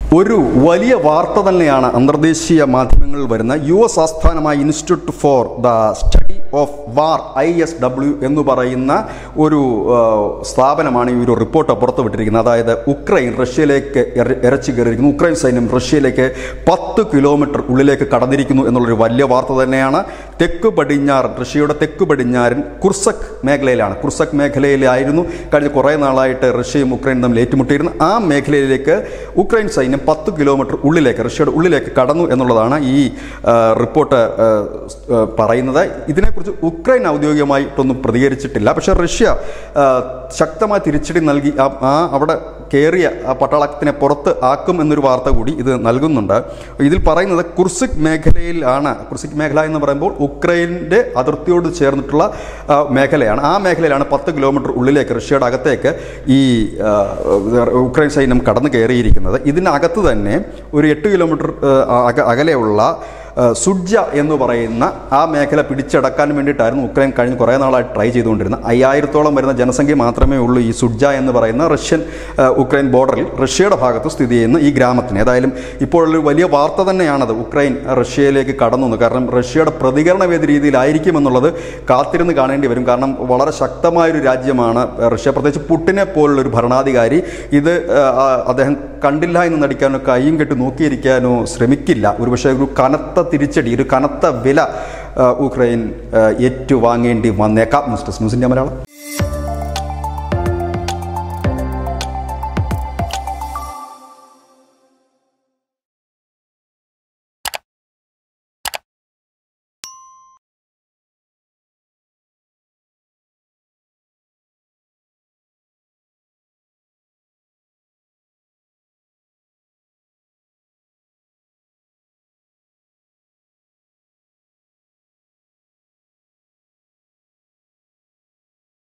ഒരു വലിയ വാർത്ത തന്നെയാണ് അന്തർദേശീയ മാധ്യമങ്ങളിൽ വരുന്ന യു എസ് ആസ്ഥാനമായ institute for the study of war I S W എന്ന് പറയുന്ന ഒരു ആ, സ്ഥാപനമാണ് ഈ ഒരു റിപ്പോർട്ട് പുറത്തുവിട്ടിരിക്കുന്നത് അതായത് ഉക്രൈൻ റഷ്യയിലേക്ക് എര- ഇരച്ചു കയറിയിരിക്കുന്നു ഉക്രൈൻ സൈന്യം റഷ്യയിലേക്ക് പത്ത് കിലോമീറ്റർ ഉള്ളിലേക്ക് കടന്നിരിക്കുന്നു എന്നുള്ളൊരു വലിയ വാർത്ത തന്നെയാണ് തെക്ക് പടിഞ്ഞാറൻ റഷ്യയുടെ തെക്ക് പടിഞ്ഞാറൻ കുർസക് മേഖലയിലാണ് കുർസക് മേഖലയിലായിരുന്നു കഴിഞ്ഞ കുറേ നാളായിട്ട് റഷ്യയും ഉക്രൈനും തമ്മിൽ ഏറ്റുമുട്ടിയിരുന്നു ആ മേഖലയിലേക്ക് ഉക്രൈൻ സൈന്യം പത്ത് കിലോമീറ്റർ ഉള്ളിലേക്ക് റഷ്യയുടെ ഉള്ളിലേക്ക് കടന്നു എന്നുള്ളതാണ് ഈ ആ, റിപ്പോർട്ട് ആ, ആ, പറയുന്നത് ഇതിനെക്കുറിച്ച് ഉക്രൈൻ ഔദ്യോഗികമായിട്ടൊന്നും പ്രതികരിച്ചിട്ടില്ല പക്ഷേ റഷ്യ ആ, ശക്തമായ തിരിച്ചടി നൽകി ആ- ആ അവിടെ കയറിയ ആ പട്ടാളത്തിനെ പുറത്ത് ആക്കും എന്നൊരു വാർത്ത കൂടി ഇത് നൽകുന്നുണ്ട് ഇതിൽ പറയുന്നത് കുർസിക് മേഖലയിലാണ് കുർസിക് മേഖല എന്ന് പറയുമ്പോൾ ഉക്രൈൻ്റെ അതിർത്തിയോട് ചേർന്നിട്ടുള്ള ആ, മേഖലയാണ് ആ മേഖലയിലാണ് പത്ത് കിലോമീറ്റർ ഉള്ളിലേക്ക് റഷ്യയുടെ അകത്തേക്ക് ഈ ആ, ഉക്രൈൻ സൈന്യം കടന്നു കയറിയിരിക്കുന്നത് ഇതിനകത്ത് തന്നെ ഒരു എട്ട് കിലോമീറ്റർ ആ, അക- അകലെയുള്ള ആ, സുഡ്ജ എന്ന് പറയുന്ന ആ മേഖല പിടിച്ചടക്കാൻ വേണ്ടിയിട്ടായിരുന്നു ഉക്രൈൻ കഴിഞ്ഞ കുറേ നാളായിട്ട് ട്രൈ ചെയ്തുകൊണ്ടിരുന്നത് അയ്യായിരത്തോളം വരുന്ന ജനസംഖ്യ മാത്രമേ ഉള്ളൂ ഈ സുഡ്ജ എന്ന് പറയുന്ന റഷ്യൻ ആ, ഉക്രൈൻ ബോർഡറിൽ റഷ്യയുടെ ഭാഗത്ത് സ്ഥിതി ചെയ്യുന്ന ഈ ഗ്രാമത്തിന് ഏതായാലും ഇപ്പോഴൊരു വലിയ വാർത്ത തന്നെയാണത് ഉക്രൈൻ റഷ്യയിലേക്ക് കടന്നു എന്ന്. കാരണം റഷ്യയുടെ പ്രതികരണം ഏത് രീതിയിലായിരിക്കും എന്നുള്ളത് കാത്തിരുന്ന് കാണേണ്ടി വരും കാരണം വളരെ ശക്തമായൊരു രാജ്യമാണ് റഷ്യ പ്രത്യേകിച്ച് പുട്ടിനെ പോലുള്ള ഒരു ഭരണാധികാരി ഇത് ആ, ആ, അദ്ദേഹം കണ്ടില്ല എന്ന് നടിക്കാനോ കൈയും കെട്ടി നോക്കിയിരിക്കാനോ ശ്രമിക്കില്ല ഒരുപക്ഷെ ഒരു കനത്ത തിരിച്ചടി ഒരു കനത്ത വില ആ, ഉക്രൈൻ ആ, ഏറ്റുവാങ്ങേണ്ടി വന്നേക്കാം ന്യൂസ് ഡെസ്ക് ന്യൂസിൻ്റെ മലയാളം